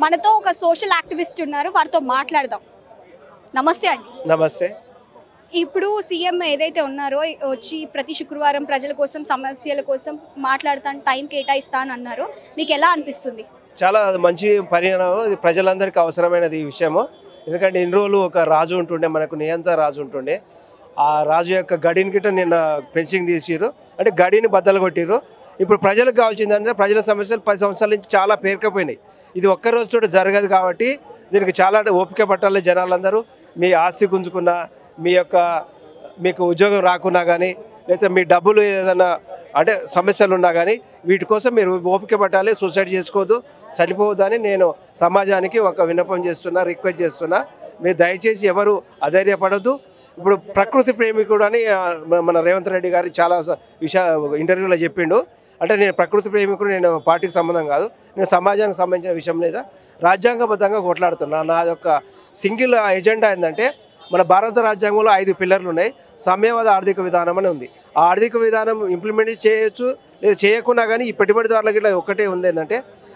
మనతో ఒక social activist ఉన్నారు వారితో మాట్లాడదాం నమస్తే అండి నమస్తే ఇప్పుడు సీఎం ఏదైతే ఉన్నారో వచ్చి ప్రతి శుక్రవారం ప్రజల కోసం సమస్యల కోసం మాట్లాడతాను టైం కేటాయిస్తా అని అన్నారు మీకు ఎలా అనిపిస్తుంది చాలా మంచి పరిణామం ఇది ప్రజలందరికీ అవసరమైనది ఈ విషయము ఎందుకంటే ఇన్ని రోజులు ఒక రాజు ఉంటుండే మనకు నియంత రాజు ఉంటుండే ఆ రాజు యొక్క గడిని గిట్ట నిన్న ఫెన్సింగ్ తీసిర్రు అంటే గడిని బద్దలు కొట్టిర్రు ఇప్పుడు ప్రజలకు కావాల్సిందంటే ప్రజల సమస్యలు పది సంవత్సరాల నుంచి చాలా పేరుకపోయినాయి ఇది ఒక్క రోజుతో జరగదు కాబట్టి దీనికి చాలా ఓపిక పట్టాలి జనాలందరూ మీ ఆస్తి గుంజుకున్నా మీ యొక్క మీకు ఉద్యోగం రాకున్నా కానీ లేదా మీ డబ్బులు ఏదైనా అంటే సమస్యలు ఉన్నా కానీ వీటి కోసం మీరు ఓపిక పట్టాలి సూసైడ్ చేసుకోవద్దు చనిపోవద్దని నేను సమాజానికి ఒక విన్నపం చేస్తున్నా రిక్వెస్ట్ చేస్తున్నా మీరు దయచేసి ఎవరు అధైర్యపడద్దు ఇప్పుడు ప్రకృతి ప్రేమికుడు అని ఆ, మన- మన రేవంత్ రెడ్డి గారు చాలా స- విషయ ఇంటర్వ్యూలో చెప్పిండు అంటే నేను ప్రకృతి ప్రేమికుడు నేను పార్టీకి సంబంధం కాదు నేను సమాజానికి సంబంధించిన విషయం మీద రాజ్యాంగబద్ధంగా కొట్లాడుతున్నా నా యొక్క సింగిల్ ఎజెండా ఏంటంటే మన భారత రాజ్యాంగంలో ఐదు పిల్లర్లు ఉన్నాయి సామ్యవాద ఆర్థిక విధానం అని ఉంది ఆ ఆర్థిక విధానం ఇంప్లిమెంట్ చేయొచ్చు లేదా చేయకున్నా కానీ ఈ పెట్టుబడిదారులకి ఇట్లా ఒకటే ఉంది ఏంటంటే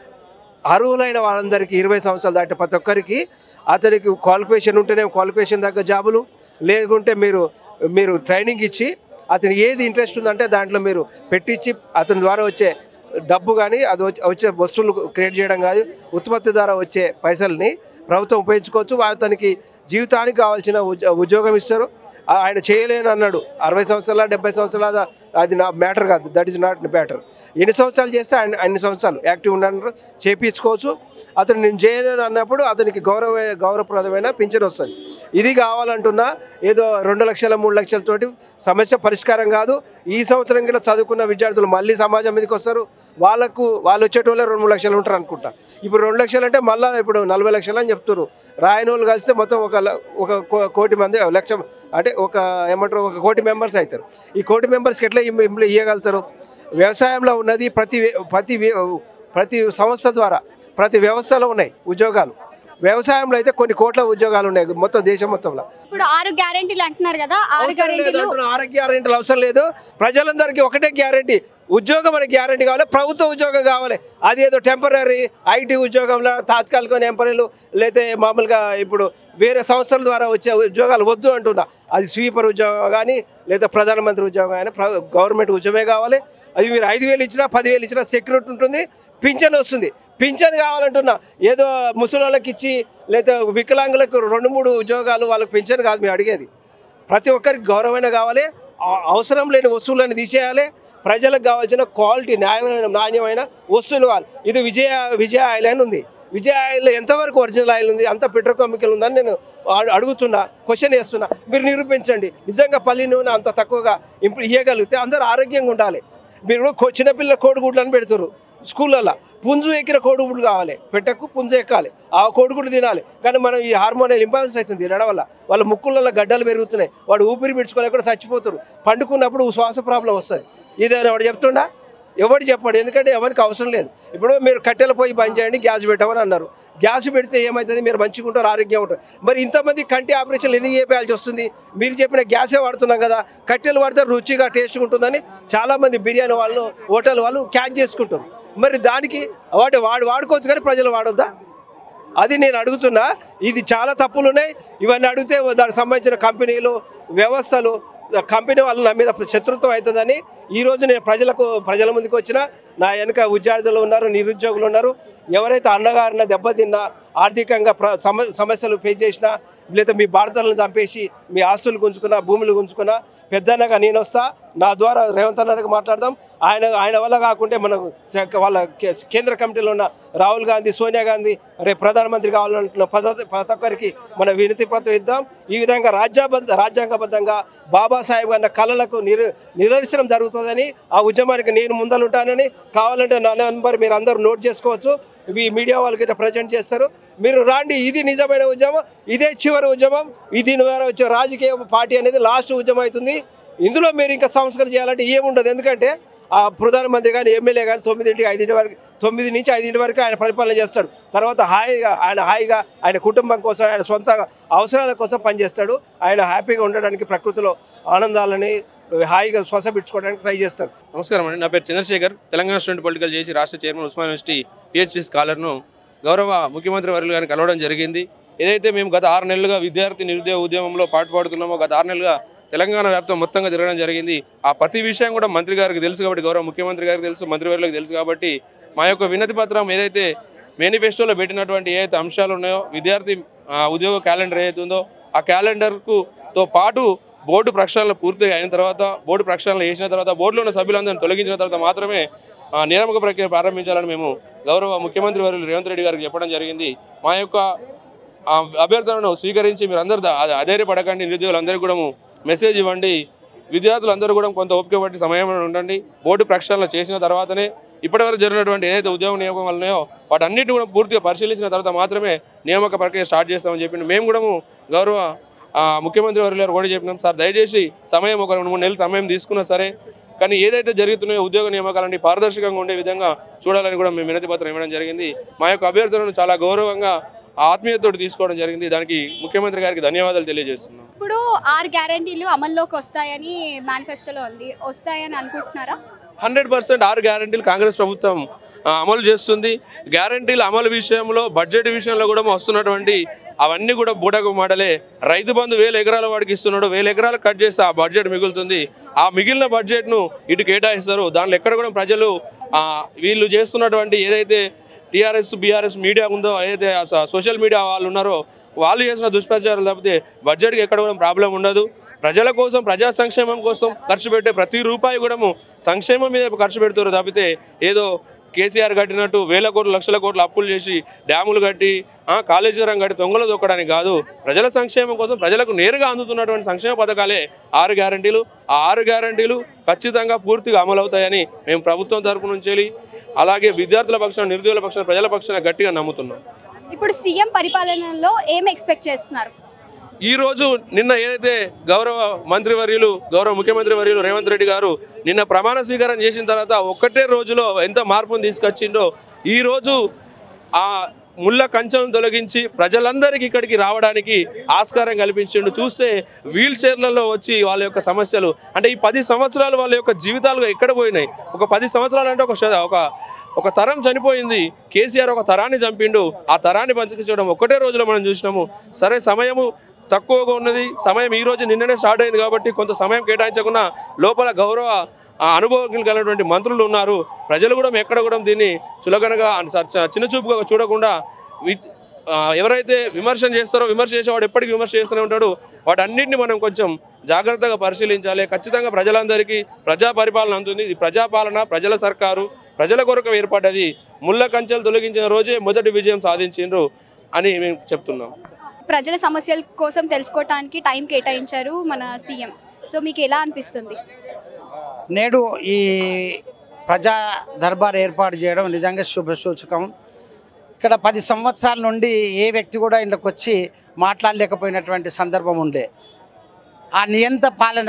అర్హులైన వాళ్ళందరికీ ఇరవై సంవత్సరాలు దాటి ప్రతి ఒక్కరికి అతనికి క్వాలిఫికేషన్ ఉంటేనే క్వాలిఫికేషన్ తగ్గ జాబులు లేకుంటే మీరు మీరు ట్రైనింగ్ ఇచ్చి అతను ఏది ఇంట్రెస్ట్ ఉందంటే దాంట్లో మీరు పెట్టించి అతని ద్వారా వచ్చే డబ్బు కానీ అది వచ్చే వచ్చే వస్తువులు క్రియేట్ చేయడం కాదు ఉత్పత్తి ద్వారా వచ్చే పైసల్ని ప్రభుత్వం ఉపయోగించుకోవచ్చు అతనికి జీవితానికి కావాల్సిన ఉద్యో- ఉద్యోగం ఇస్తారు ఆ- ఆయన చేయలేను అన్నాడు అరవై సంవత్సరాల డెబ్బై సంవత్సరాల అది నా మ్యాటర్ కాదు దట్ ఈస్ నాట్ మ్యాటర్ ఎన్ని సంవత్సరాలు చేస్తే ఆయన అన్ని సంవత్సరాలు యాక్టివ్ ఉండన్నారు చేపించుకోవచ్చు అతను నేను చేయలేను అన్నప్పుడు అతనికి గౌరవ గౌరవప్రదమైన పింఛన్ వస్తుంది ఇది కావాలంటున్నా ఏదో రెండు లక్షల మూడు లక్షలతోటి సమస్య పరిష్కారం కాదు ఈ సంవత్సరం కూడా చదువుకున్న విద్యార్థులు మళ్ళీ సమాజం మీదకి వస్తారు వాళ్ళకు వాళ్ళు వచ్చేటోళ్ళే రెండు మూడు లక్షలు ఉంటారు అనుకుంటా ఇప్పుడు రెండు లక్షలు అంటే మళ్ళీ ఇప్పుడు నలభై లక్షలు అని చెప్తారు రాయని వాళ్ళు కలిస్తే మొత్తం ఒక ల- ఒక కో- కోటి మంది లక్ష అంటే ఒక ఏమంటారు ఒక కోటి మెంబర్స్ అవుతారు ఈ కోటి మెంబర్స్కి ఎట్లా ఇమ్- ఇమ్- ఇవ్వగలుగుతారు వ్యవసాయంలో ఉన్నది ప్రతి వ్య- ప్రతి వ్య- ప్రతి సంస్థ ద్వారా ప్రతి వ్యవస్థలో ఉన్నాయి ఉద్యోగాలు వ్యవసాయంలో అయితే కొన్ని కోట్ల ఉద్యోగాలు ఉన్నాయి మొత్తం దేశం మొత్తంలో ఇప్పుడు ఆరు గ్యారెంటీలు అంటున్నారు కదా ఆరు అవసరం లేదు గ్యారెంటీలు అంటున్నా, ఆరోగ్య గ్యారెంటీలు అవసరం లేదు ప్రజలందరికీ ఒకటే గ్యారెంటీ ఉద్యోగం మనకి గ్యారెంటీ కావాలి ప్రభుత్వ ఉద్యోగం కావాలి అది ఏదో టెంపరీ ఐటీ ఉద్యోగంలో తాత్కాలిక టెంపరీలు లేకపోతే మామూలుగా ఇప్పుడు వేరే సంస్థల ద్వారా వచ్చే ఉద్యోగాలు వద్దు అంటున్నా అది స్వీపర్ ఉద్యోగం కానీ లేదా ప్రధానమంత్రి ఉద్యోగం కానీ ప్ర- గవర్నమెంట్ ఉద్యోగమే కావాలి అది మీరు ఐదు వేలు ఇచ్చినా పదివేలు ఇచ్చినా సెక్యూరిటీ ఉంటుంది పింఛన్ వస్తుంది పింఛన్ కావాలంటున్నా ఏదో ముసలోళ్ళకి ఇచ్చి లేదా వికలాంగులకు రెండు మూడు ఉద్యోగాలు వాళ్ళకి పింఛన్ కాదు మేము అడిగేది ప్రతి ఒక్కరికి గౌరవమైన కావాలి ఆ- అవసరం లేని వస్తువులను తీసేయాలి ప్రజలకు కావాల్సిన క్వాలిటీ న్యాయమైన నాణ్యమైన వస్తువులు కావాలి ఇది విజయ విజయ ఆయిల్ అని ఉంది విజయ ఆయిల్ ఎంతవరకు ఒరిజినల్ ఆయిల్ ఉంది అంత పెట్రోకెమికల్ ఉందని నేను అడు- అడుగుతున్నా క్వశ్చన్ చేస్తున్నా మీరు నిరూపించండి నిజంగా పల్లి నూనె అంత తక్కువగా ఇంప్రూ ఇవ్వగలిగితే అందరూ ఆరోగ్యంగా ఉండాలి మీరు కో- చిన్నపిల్లల కోడిగుడ్లను పెడుతున్నారు స్కూళ్ళల్లో పుంజు ఎక్కిన కోడిగుడ్లు కావాలి పెట్టకు పుంజు ఎక్కాలి ఆ కోడిగుడ్లు తినాలి కానీ మనం ఈ హార్మోనల్ ఇంబాలెన్స్ అవుతుంది తినడం వల్ల వాళ్ళ ముక్కులలో గడ్డలు పెరుగుతున్నాయి వాడు ఊపిరి పీడ్చుకోలేక కూడా చచ్చిపోతారు పండుకున్నప్పుడు శ్వాస ప్రాబ్లం వస్తుంది ఇదేనా వాడు చెప్తుండా ఎవడు చెప్పాడు ఎందుకంటే ఎవరికి అవసరం లేదు ఇప్పుడు మీరు కట్టెల పోయి బంద్ చేయండి గ్యాస్ పెట్టమని అన్నారు గ్యాస్ పెడితే ఏమవుతుంది మీరు మంచిగా ఉంటారు ఆరోగ్యంగా ఉంటారు మరి ఇంతమంది కంటి ఆపరేషన్లు ఎందుకు చేయాల్సి వస్తుంది మీరు చెప్పిన గ్యాసే వాడుతున్నాం కదా కట్టెలు వాడితే రుచిగా టేస్ట్గా ఉంటుందని చాలామంది బిర్యానీ వాళ్ళు హోటల్ వాళ్ళు క్యాచ్ చేసుకుంటారు మరి దానికి వాడు వాడు వాడుకోవచ్చు కానీ ప్రజలు వాడొద్దా అది నేను అడుగుతున్నా ఇది చాలా తప్పులు ఉన్నాయి ఇవన్నీ అడిగితే దానికి సంబంధించిన కంపెనీలు వ్యవస్థలు కంపెనీ వాళ్ళు నా మీద శత్రుత్వం అవుతుందని ఈరోజు నేను ప్రజలకు ప్రజల ముందుకు వచ్చిన నా వెనుక విద్యార్థులు ఉన్నారు నిరుద్యోగులు ఉన్నారు ఎవరైతే అన్నగారిన దెబ్బతిన్నా ఆర్థికంగా ప్ర సమ సమస్యలు ఫేస్ చేసినా లేదా మీ భారతలను చంపేసి మీ ఆస్తులు గుంజుకున్నా భూములు గుంజుకున్నా పెద్దన్నగా నేను వస్తా నా ద్వారా రేవంత్ అన్నకి మాట్లాడదాం ఆయన ఆయన వల్ల కాకుంటే మనం స- వాళ్ళ కే- కేంద్ర కమిటీలో ఉన్న రాహుల్ గాంధీ సోనియా గాంధీ రేపు ప్రధానమంత్రి కావాలంటున్న పద- ప్రతి ఒక్కరికి మన వినతి పత్రం ఇద్దాం ఈ విధంగా రాజ్యాంగబద్ధ రాజ్యాంగబద్ధంగా బాబాసాహెబ్ అన్న కళలకు నిరు నిదర్శనం జరుగుతుందని ఆ ఉద్యమానికి నేను ముందలుంటానని కావాలంటే నా నెంబర్ మీరు అందరూ నోట్ చేసుకోవచ్చు ఇవి మీడియా వాళ్ళకి ఇట్లా ప్రజెంట్ చేస్తారు మీరు రాండి ఇది నిజమైన ఉద్యమం ఇదే చివరి ఉద్యమం ఇది ద్వారా వచ్చే రాజకీయ పార్టీ అనేది లాస్ట్ ఉద్యమం అవుతుంది ఇందులో మీరు ఇంకా సంస్కరణ చేయాలంటే ఏముండదు ఎందుకంటే ఆ ప్రధానమంత్రి కానీ ఎమ్మెల్యే కానీ తొమ్మిదింటికి ఐదింటి వరకు తొమ్మిది నుంచి ఐదింటి వరకు ఆయన పరిపాలన చేస్తాడు తర్వాత హాయిగా ఆయన హాయిగా ఆయన కుటుంబం కోసం ఆయన సొంత అవసరాల కోసం పనిచేస్తాడు ఆయన హ్యాపీగా ఉండడానికి ప్రకృతిలో ఆనందాలని హాయిగా శ్వాసపించుకోవడానికి ట్రై చేస్తాడు నమస్కారం అండి నా పేరు చంద్రశేఖర్ తెలంగాణ స్టూడెంట్ పొలిటికల్ చేసి రాష్ట్ర చైర్మన్ ఉస్మాన్ యూనివర్సిటీ పిహెచ్డి స్కాలర్ను గౌరవ ముఖ్యమంత్రి వర్యులు గారిని కలవడం జరిగింది ఏదైతే మేము గత ఆరు నెలలుగా విద్యార్థి నిరుద్యోగ ఉద్యమంలో పాటుపడుతున్నామో గత ఆరు నెలలుగా తెలంగాణ వ్యాప్తం మొత్తంగా తిరగడం జరిగింది ఆ ప్రతి విషయం కూడా మంత్రి గారికి తెలుసు కాబట్టి గౌరవ ముఖ్యమంత్రి గారికి తెలుసు మంత్రివర్యులకు తెలుసు కాబట్టి మా యొక్క వినతి పత్రం ఏదైతే మేనిఫెస్టోలో పెట్టినటువంటి ఏదైతే అంశాలు ఉన్నాయో విద్యార్థి ఆ, ఉద్యోగ క్యాలెండర్ ఏదైతే ఉందో ఆ క్యాలెండర్కు తో పాటు బోర్డు ప్రక్షాళన పూర్తి అయిన తర్వాత బోర్డు ప్రక్షాళన చేసిన తర్వాత బోర్డులో ఉన్న సభ్యులందరినీ తొలగించిన తర్వాత మాత్రమే ఆ, నియామక ప్రక్రియ ప్రారంభించాలని మేము గౌరవ ముఖ్యమంత్రి వర్యులు రేవంత్ రెడ్డి గారికి చెప్పడం జరిగింది మా యొక్క ఆ అభ్యర్థనను స్వీకరించి మీరు అందరు అధైర్యపడకండి నిరుద్యోగులందరికీ కూడా మెసేజ్ ఇవ్వండి విద్యార్థులందరూ కూడా కొంత ఓపిక పట్టి సమయంలో ఉండండి బోర్డు ప్రక్షాళన చేసిన తర్వాతనే ఇప్పటివరకు జరిగినటువంటి ఏదైతే ఉద్యోగ నియామకం ఉన్నాయో వాటన్నిటిని కూడా పూర్తిగా పరిశీలించిన తర్వాత మాత్రమే నియామక ప్రక్రియ స్టార్ట్ చేస్తామని చెప్పింది మేము కూడా గౌరవ ఆ, ముఖ్యమంత్రి వారి గారు కూడా చెప్పినాం సార్ దయచేసి సమయం ఒక రెండు మూడు నెలలు సమయం తీసుకున్నా సరే కానీ ఏదైతే జరుగుతున్నాయో ఉద్యోగ నియామకాలన్నీ పారదర్శకంగా ఉండే విధంగా చూడాలని కూడా మేము వినతి పత్రం ఇవ్వడం జరిగింది మా యొక్క అభ్యర్థులను చాలా గౌరవంగా ఆత్మీయతతో తీసుకోవడం జరిగింది దానికి ముఖ్యమంత్రి గారికి ధన్యవాదాలు తెలియజేస్తున్నాం ఇప్పుడు ఆరు గ్యారంటీలు అమల్లోకి వస్తాయని మేనిఫెస్టోలో ఉంది వస్తాయని అనుకుంటున్నారా హండ్రెడ్ పర్సెంట్ ఆరు గ్యారంటీలు కాంగ్రెస్ ప్రభుత్వం ఆ, అమలు చేస్తుంది గ్యారంటీల అమలు విషయంలో బడ్జెట్ విషయంలో కూడా వస్తున్నటువంటి అవన్నీ కూడా బూటకు మాటలే రైతు బంధు వేల ఎకరాల వాడికి ఇస్తున్నాడు వేల ఎకరాలు కట్ చేస్తే ఆ బడ్జెట్ మిగులుతుంది ఆ మిగిలిన బడ్జెట్ను ఇటు కేటాయిస్తారు దాంట్లో ఎక్కడ కూడా ప్రజలు ఆ, వీళ్ళు చేస్తున్నటువంటి ఏదైతే టీఆర్ఎస్ బీఆర్ఎస్ మీడియా ఉందో ఏదైతే ఆ స- సోషల్ మీడియా వాళ్ళు ఉన్నారో వాళ్ళు చేసిన దుష్ప్రచారాలు తప్పితే బడ్జెట్కి ఎక్కడ కూడా ప్రాబ్లం ఉండదు ప్రజల కోసం ప్రజా సంక్షేమం కోసం ఖర్చు పెట్టే ప్రతి రూపాయి కూడా సంక్షేమం మీద ఖర్చు పెడుతారు తప్పితే ఏదో కేసీఆర్ కట్టినట్టు వేల కోట్లు లక్షల కోట్లు అప్పులు చేసి డ్యాములు కట్టి ఆ, కాళేజీ రంగం కట్టి దొంగలు దొక్కడానికి కాదు ప్రజల సంక్షేమం కోసం ప్రజలకు నేరుగా అందుతున్నటువంటి సంక్షేమ పథకాలే ఆరు గ్యారంటీలు ఆ ఆరు గ్యారంటీలు ఖచ్చితంగా పూర్తిగా అమలు అవుతాయని మేము ప్రభుత్వం తరపు నుంచి వెళ్ళి అలాగే విద్యార్థుల పక్షాన నిరుద్యోగుల పక్షాన ప్రజల పక్షాన గట్టిగా నమ్ముతున్నాం ఇప్పుడు సీఎం పరిపాలనలో ఏం ఎక్స్పెక్ట్ చేస్తున్నారు ఈ రోజు నిన్న ఏదైతే గౌరవ మంత్రివర్యులు గౌరవ ముఖ్యమంత్రి వర్యులు రేవంత్ రెడ్డి గారు నిన్న ప్రమాణ స్వీకారం చేసిన తర్వాత ఒక్కటే రోజులో ఎంత మార్పును తీసుకొచ్చిండో ఈ రోజు ఆ ముళ్ళ కంచెను తొలగించి ప్రజలందరికీ ఇక్కడికి రావడానికి ఆస్కారం కల్పించిండు చూస్తే వీల్ చైర్లలో వచ్చి వాళ్ళ యొక్క సమస్యలు అంటే ఈ పది సంవత్సరాలు వాళ్ళ యొక్క జీవితాలు ఎక్కడ పోయినాయి ఒక పది సంవత్సరాలు అంటే ఒక శ- ఒక ఒక తరం చనిపోయింది కేసీఆర్ ఒక తరాన్ని చంపిండు ఆ తరాన్ని బతికించడం ఒకటే రోజులో మనం చూసినాము సరే సమయము తక్కువగా ఉన్నది సమయం ఈ రోజు నిన్ననే స్టార్ట్ అయింది కాబట్టి కొంత సమయం కేటాయించకుండా లోపల గౌరవ ఆ, అనుభవం కలిగినటువంటి మంత్రులు ఉన్నారు ప్రజలు కూడా ఎక్కడ కూడా దీన్ని చులకనగా స- చ- చిన్నచూపుగా చూడకుండా వి- ఆ, ఎవరైతే విమర్శ చేస్తారో విమర్శ చేసేవాడు ఎప్పటికీ విమర్శ చేస్తూనే ఉంటాడు వాటన్నిటిని మనం కొంచెం జాగ్రత్తగా పరిశీలించాలి ఖచ్చితంగా ప్రజలందరికీ ప్రజా పరిపాలన అందుతుంది ఇది ప్రజాపాలన ప్రజల సర్కారు ప్రజల కొరకు ఏర్పడ్డది ముళ్ళ కంచెలు తొలగించిన రోజే మొదటి విజయం సాధించిండ్రు అని మేము చెప్తున్నాం ప్రజల సమస్యల కోసం తెలుసుకోవటానికి టైం కేటాయించారు మన సీఎం సో మీకు ఎలా అనిపిస్తుంది నేడు ఈ ప్రజా దర్బార్ ఏర్పాటు చేయడం నిజంగా శుభ సూచకం ఇక్కడ పది సంవత్సరాల నుండి ఏ వ్యక్తి కూడా ఇంట్లోకి వచ్చి మాట్లాడలేకపోయినటువంటి సందర్భం ఉండే ఆ నియంత పాలన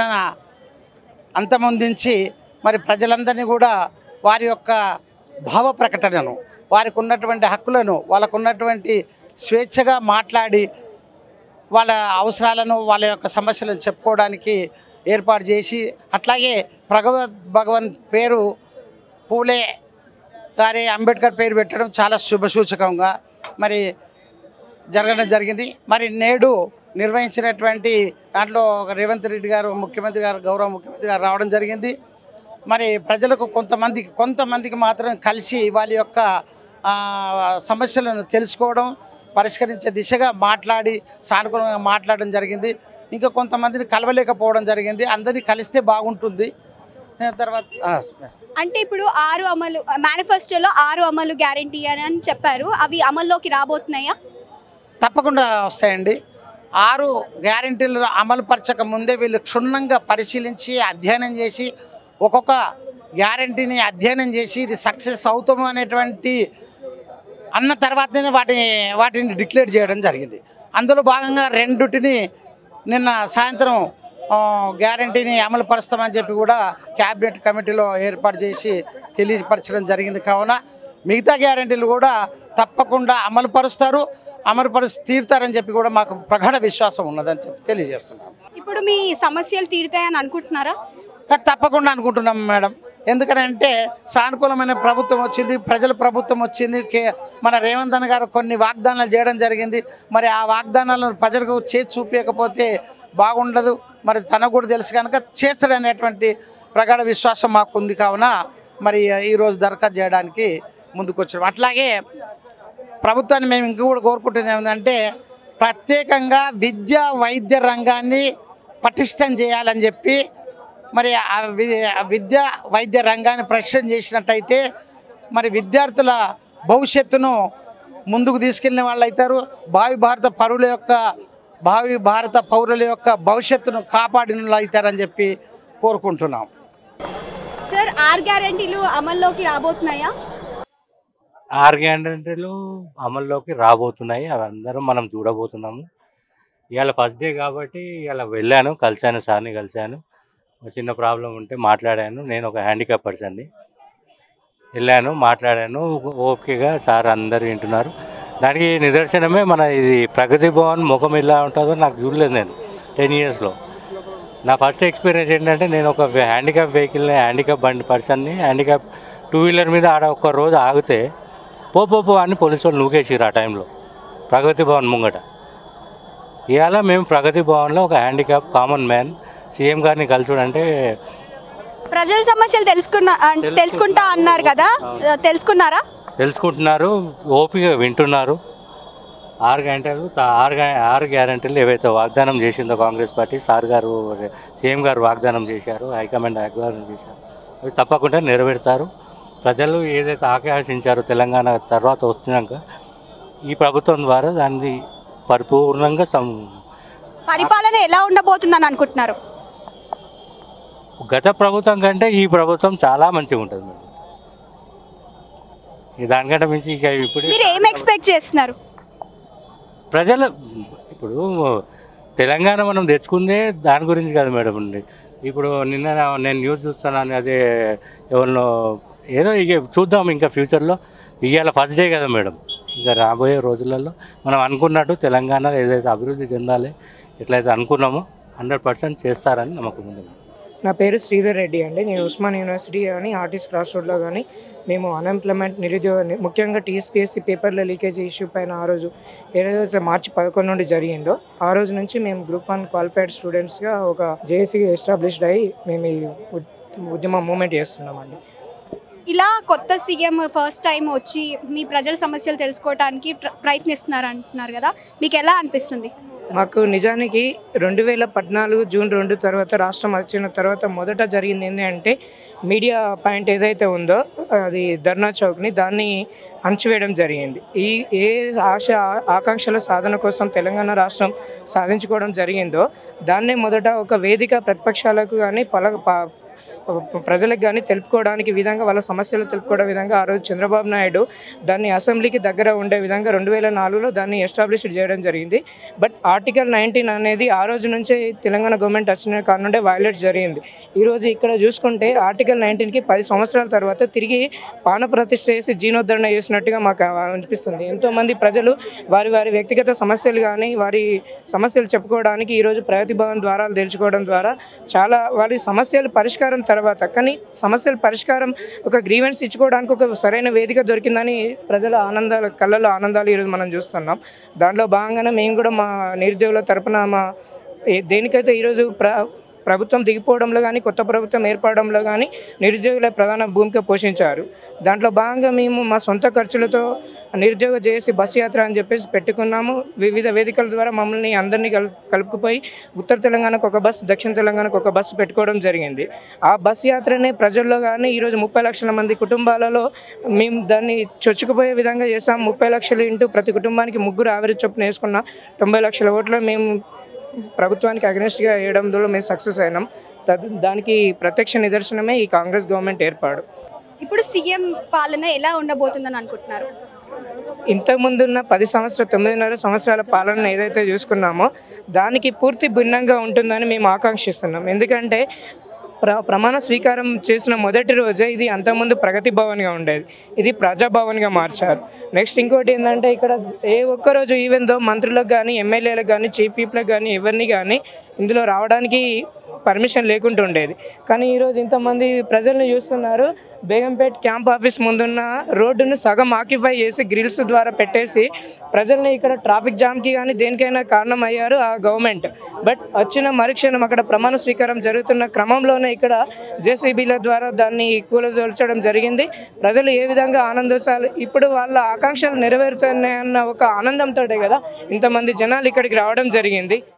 అంతమొందించి మరి ప్రజలందరినీ కూడా వారి యొక్క భావ ప్రకటనను వారికి ఉన్నటువంటి హక్కులను వాళ్ళకు ఉన్నటువంటి స్వేచ్ఛగా మాట్లాడి వాళ్ళ అవసరాలను వాళ్ళ యొక్క సమస్యలను చెప్పుకోవడానికి ఏర్పాటు చేసి అట్లాగే భగవద్ భగవన్ పేరు పూలే గారి అంబేద్కర్ పేరు పెట్టడం చాలా శుభసూచకంగా మరి జరగడం జరిగింది మరి నేడు నిర్వహించినటువంటి దాంట్లో ఒక రేవంత్ రెడ్డి గారు ముఖ్యమంత్రి గారు గౌరవ ముఖ్యమంత్రి గారు రావడం జరిగింది మరి ప్రజలకు కొంతమందికి కొంతమందికి మాత్రం కలిసి వాళ్ళ యొక్క ఆ, సమస్యలను తెలుసుకోవడం పరిష్కరించే దిశగా మాట్లాడి సానుకూలంగా మాట్లాడడం జరిగింది ఇంకా కొంతమందిని కలవలేకపోవడం జరిగింది అందరినీ కలిస్తే బాగుంటుంది ఆ, తర్వాత ఆ, అంటే ఇప్పుడు ఆరు అమలు మేనిఫెస్టోలో ఆరు అమలు గ్యారంటీ అని అని చెప్పారు అవి అమల్లోకి రాబోతున్నాయా తప్పకుండా వస్తాయండి ఆరు గ్యారంటీలు అమలు పరచక ముందే వీళ్ళు క్షుణ్ణంగా పరిశీలించి అధ్యయనం చేసి ఒక్కొక్క గ్యారంటీని అధ్యయనం చేసి ఇది సక్సెస్ అవుతాము అనేటువంటి అన్న తర్వాతనే వాటిని వాటిని డిక్లేర్ చేయడం జరిగింది అందులో భాగంగా రెండుటిని నిన్న సాయంత్రం ఆ, గ్యారంటీని అమలు పరుస్తామని చెప్పి కూడా క్యాబినెట్ కమిటీలో ఏర్పాటు చేసి తెలియపరచడం జరిగింది కావున మిగతా గ్యారంటీలు కూడా తప్పకుండా అమలు పరుస్తారు అమలు పరుస్తూ తీరుతారని చెప్పి కూడా మాకు ప్రగాఢ విశ్వాసం ఉన్నదని చెప్పి తెలియజేస్తున్నాం ఇప్పుడు మీ సమస్యలు తీరుతాయని అనుకుంటున్నారా తప్పకుండా అనుకుంటున్నాం మేడం ఎందుకనంటే సానుకూలమైన ప్రభుత్వం వచ్చింది ప్రజల ప్రభుత్వం వచ్చింది కే మన రేవంత్ అన్న గారు కొన్ని వాగ్దానాలు చేయడం జరిగింది మరి ఆ వాగ్దానాలను ప్రజలకు చేసి చూపించకపోతే బాగుండదు మరి తనకు కూడా తెలుసు కనుక చేస్తాడనేటువంటి ప్రగాఢ విశ్వాసం మాకు ఉంది కావున మరి ఈరోజు దరఖాస్తు చేయడానికి ముందుకు వచ్చాం అట్లాగే ప్రభుత్వాన్ని మేము ఇంక కూడా కోరుకుంటుంది ఏమిటంటే ప్రత్యేకంగా విద్య వైద్య రంగాన్ని పటిష్టం చేయాలని చెప్పి మరి ఆ వి- ఆ విద్య వైద్య రంగాన్ని ప్రతిష్టం చేసినట్టయితే మరి విద్యార్థుల భవిష్యత్తును ముందుకు తీసుకెళ్ళిన వాళ్ళు అవుతారు భావి భారత పౌరుల యొక్క భావి భారత పౌరుల యొక్క భవిష్యత్తును కాపాడిన వాళ్ళు అవుతారని చెప్పి కోరుకుంటున్నాం సార్ ఆర్ గ్యారంటీలు అమల్లోకి రాబోతున్నాయా ఆరు గ్యారంటీలు అమల్లోకి రాబోతున్నాయి అవి అందరం మనం చూడబోతున్నాము ఇవాళ ఫస్ట్ డే కాబట్టి ఇవాళ వెళ్ళాను కలిశాను సార్ని కలిశాను ఒక చిన్న ప్రాబ్లం ఉంటే మాట్లాడాను నేను ఒక హ్యాండిక్యాప్ పర్సన్ని వెళ్ళాను మాట్లాడాను ఓపికగా సార్ అందరు వింటున్నారు దానికి నిదర్శనమే మన ఇది ప్రగతి భవన్ ముఖం ఎలా ఉంటుందో నాకు చూడలేదు నేను టెన్ ఇయర్స్లో నా ఫస్ట్ ఎక్స్పీరియన్స్ ఏంటంటే నేను ఒక హ్యాండిక్యాప్ వెహికల్ని హ్యాండిక్యాప్ బండి పర్సన్ని హ్యాండిక్యాప్ టూ వీలర్ మీద ఆడ ఒక్క రోజు ఆగితే పో పో పో అని పోలీసు వాళ్ళు నూకేసిరు ఆ టైంలో ప్రగతి భవన్ ముంగట ఇవాళ మేము ప్రగతి భవన్లో ఒక హ్యాండిక్యాప్ కామన్ మ్యాన్ సీఎం గారిని కలిసాడంటే ప్రజల సమస్యలు తెలుసుకున్నా అన్- తెలుసుకుంటా అన్నారు కదా తెలుసుకున్నారా తెలుసుకుంటున్నారు ఓపిక వింటున్నారు ఆరు గంటలు తా- ఆరు గా- ఆరు గ్యారంటీలు ఏవైతే వాగ్దానం చేసిందో కాంగ్రెస్ పార్టీ సార్ గారు సీఎం గారు వాగ్దానం చేశారు హైకమాండ్ వాగ్దానం చేశారు అవి తప్పకుండా నెరవేరుతారు ప్రజలు ఏదైతే ఆకాంక్షించారో తెలంగాణ తర్వాత వస్తున్నాక ఈ ప్రభుత్వం ద్వారా దాన్ని పరిపూర్ణంగా సం పరిపాలన ఎలా ఉండబోతుందని అనుకుంటున్నారు గత ప్రభుత్వం కంటే ఈ ప్రభుత్వం చాలా మంచిగా ఉంటుంది మేడం ఈ దానికంటే మించి ఇక ఇప్పుడు మీరు ఏం ఎక్స్పెక్ట్ చేస్తున్నారు ప్రజల ఇప్పుడు తెలంగాణ మనం తెచ్చుకుందే దాని గురించి కాదు మేడం అండి ఇప్పుడు నిన్న నా- నేను న్యూస్ చూస్తున్నాను అదే ఎవరినో ఏదో ఇక చూద్దాం ఇంకా ఫ్యూచర్లో ఇవాళ ఫస్ట్ డే కదా మేడం ఇంకా రాబోయే రోజులలో మనం అనుకున్నట్టు తెలంగాణ ఏదైతే అభివృద్ధి చెందాలి ఎట్లయితే అనుకున్నామో హండ్రెడ్ పర్సెంట్ చేస్తారని నమ్మకం ఉంది మేడం నా పేరు శ్రీధర్ రెడ్డి అండి నేను ఉస్మాన్ యూనివర్సిటీ కానీ ఆర్టిస్ట్ క్రాస్ రోడ్లో కానీ మేము అన్ఎంప్లాయ్మెంట్ నిరుద్యోగ ముఖ్యంగా టీఎస్పీఎస్సీ పేపర్ల లీకేజ్ ఇష్యూ పైన ఆ రోజు ఏదైతే మార్చి పదకొండు నుండి జరిగిందో ఆ రోజు నుంచి మేము గ్రూప్ వన్ క్వాలిఫైడ్ స్టూడెంట్స్గా ఒక జేఏసీ ఎస్టాబ్లిష్డ్ అయ్యి మేము ఈ ఉద్- ఉద్యమ మూమెంట్ చేస్తున్నామండి ఇలా కొత్త సీఎం ఫస్ట్ టైం వచ్చి మీ ప్రజల సమస్యలు తెలుసుకోవడానికి ట్ర- ప్రయత్నిస్తున్నారు అంటున్నారు కదా మీకు ఎలా అనిపిస్తుంది మాకు నిజానికి రెండు వేల పద్నాలుగు జూన్ రెండు తర్వాత రాష్ట్రం వచ్చిన తర్వాత మొదట జరిగింది ఏంటి అంటే మీడియా పాయింట్ ఏదైతే ఉందో అది ధర్నా చౌక్ని దాన్ని అణచివేయడం జరిగింది ఈ ఏ ఆశ ఆకాంక్షల సాధన కోసం తెలంగాణ రాష్ట్రం సాధించుకోవడం జరిగిందో దాన్నే మొదట ఒక వేదిక ప్రతిపక్షాలకు కానీ పల ప- ప్రజలకు కానీ తెలుపుకోవడానికి విధంగా వాళ్ళ సమస్యలు తెలుపుకోవడం విధంగా ఆ రోజు చంద్రబాబు నాయుడు దాన్ని అసెంబ్లీకి దగ్గర ఉండే విధంగా రెండు వేల నాలుగులో దాన్ని ఎస్టాబ్లిష్ చేయడం జరిగింది బట్ ఆర్టికల్ నైన్టీన్ అనేది ఆ రోజు నుంచే తెలంగాణ గవర్నమెంట్ వచ్చిన కారణం నుండే వైలేట్ జరిగింది ఈరోజు ఇక్కడ చూసుకుంటే ఆర్టికల్ నైన్టీన్కి పది సంవత్సరాల తర్వాత తిరిగి పాన ప్రతిష్ఠ చేసి జీర్ణోద్ధరణ చేసినట్టుగా మాకు అనిపిస్తుంది ఎంతోమంది ప్రజలు వారి వారి వ్యక్తిగత సమస్యలు కానీ వారి సమస్యలు చెప్పుకోవడానికి ఈరోజు ప్రగతి భవన్ ద్వారా తెలుసుకోవడం ద్వారా చాలా వారి సమస్యలు పరిష్కారం తర్వాత కానీ సమస్యల పరిష్కారం ఒక గ్రీవెన్స్ ఇచ్చుకోవడానికి ఒక సరైన వేదిక దొరికిందని ప్రజల ఆనందాలు కళ్ళలో ఆనందాలు ఈరోజు మనం చూస్తున్నాం దాంట్లో భాగంగానే మేము కూడా మా నిరుద్యోగుల తరపున మా ఏ- దేనికైతే ఈరోజు ప్ర ప్రభుత్వం దిగిపోవడంలో కానీ కొత్త ప్రభుత్వం ఏర్పడడంలో కానీ నిరుద్యోగుల ప్రధాన భూమిక పోషించారు దాంట్లో భాగంగా మేము మా సొంత ఖర్చులతో నిరుద్యోగ చేసి బస్ యాత్ర అని చెప్పేసి పెట్టుకున్నాము వివిధ వేదికల ద్వారా మమ్మల్ని అందరినీ కలు కలుపుకుపోయి ఉత్తర తెలంగాణకు ఒక బస్సు దక్షిణ తెలంగాణకు ఒక బస్సు పెట్టుకోవడం జరిగింది ఆ బస్ యాత్రనే ప్రజల్లో కానీ ఈరోజు ముప్పై లక్షల మంది కుటుంబాలలో మేము దాన్ని చొచ్చుకుపోయే విధంగా చేసాం ముప్పై లక్షలు ఇంటూ ప్రతి కుటుంబానికి ముగ్గురు యావరేజ్ చొప్పున వేసుకున్న తొంభై లక్షల ఓట్లు మేము ప్రభుత్వానికి అగనెస్ట్గా వేయడంలో మేము సక్సెస్ అయినాం తద్- దానికి ప్రత్యక్ష నిదర్శనమే ఈ కాంగ్రెస్ గవర్నమెంట్ ఏర్పాటు ఇప్పుడు సీఎం పాలన ఎలా ఉండబోతుందని అనుకుంటున్నారు ఇంతకుముందున్న పది సంవత్సరాల తొమ్మిదిన్నర సంవత్సరాల పాలన ఏదైతే చూసుకున్నామో దానికి పూర్తి భిన్నంగా ఉంటుందని మేము ఆకాంక్షిస్తున్నాం ఎందుకంటే ప్ర ప్రమాణ స్వీకారం చేసిన మొదటి రోజే ఇది అంతకుముందు ప్రగతి భవన్గా ఉండేది ఇది ప్రజాభవన్గా మార్చారు నెక్స్ట్ ఇంకోటి ఏంటంటే ఇక్కడ ఏ ఒక్క రోజు ఈవెన్ దో మంత్రులకు కానీ ఎమ్మెల్యేలకు కానీ చీఫ్ విప్లకు కానీ ఎవరిని కానీ ఇందులో రావడానికి పర్మిషన్ లేకుండా ఉండేది కానీ ఈరోజు ఇంతమంది ప్రజల్ని చూస్తున్నారు బేగంపేట్ క్యాంప్ ఆఫీస్ ముందున్న రోడ్డును సగం ఆక్యుపై చేసి గ్రిల్స్ ద్వారా పెట్టేసి ప్రజల్ని ఇక్కడ ట్రాఫిక్ జామ్కి కానీ దేనికైనా కారణం అయ్యారు ఆ గవర్నమెంట్ బట్ వచ్చిన మరుక్షణం అక్కడ ప్రమాణ స్వీకారం జరుగుతున్న క్రమంలోనే ఇక్కడ జేసీబీల ద్వారా దాన్ని కూలదొల్చడం జరిగింది ప్రజలు ఏ విధంగా ఆనందోత్సాలు ఇప్పుడు వాళ్ళ ఆకాంక్షలు నెరవేరుతున్నాయన్న ఒక ఆనందంతో కదా ఇంతమంది జనాలు ఇక్కడికి రావడం జరిగింది